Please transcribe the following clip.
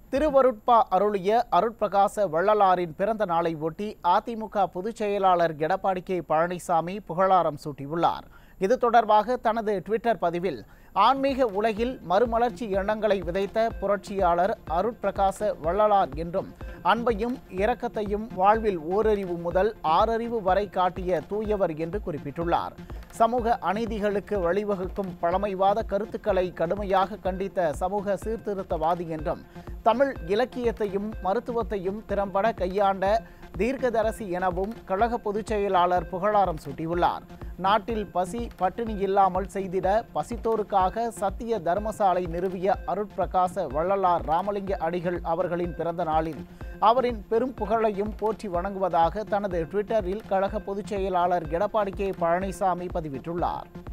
திருவருட்பா அருளிய அருட்பிரகாச வள்ளலாரின் பிறந்த நாளை ஒட்டி அதிமுக பொதுச் செயலாளர் எடப்பாடி கே பழனிசாமி புகழாரம் சூட்டியுள்ளார் இது தொடர்பாக தனது ட்விட்டர் பதிவில் ஆன்மீக உலகில் மறுமலர்ச்சி எண்ணங்களை விதைத்த புரட்சியாளர் அருட்பிரகாச வள்ளலார் என்றும் அன்பையும் இரக்கத்தையும் வாழ்வில் ஓரறிவு முதல் ஆறறிவு வரை காட்டிய தூயவர் என்று குறிப்பிட்டுள்ளார் சமூக அநீதிகளுக்கு வழிவகுக்கும் பழமைவாத கருத்துக்களை கடுமையாக கண்டித்த சமூக சீர்திருத்தவாதி என்றும் தமிழ் இலக்கியத்தையும் மருத்துவத்தையும் திறம்பட கையாண்ட தீர்க்கதரசி எனவும் கழக பொதுச் செயலாளர் புகழாரம் சூட்டியுள்ளார் நாட்டில் பசி பட்டினி இல்லாமல் செய்திட பசித்தோருக்காக சத்திய தர்மசாலை நிறுவிய அருட்பிரகாச வள்ளலார் ராமலிங்க அடிகள் அவர்களின் பிறந்த நாளில் அவரின் பெரும் புகழையும் போற்றி வணங்குவதாக தனது ட்விட்டரில் கழக பொதுச் செயலாளர் எடப்பாடி கே பழனிசாமி பதிவிட்டுள்ளார்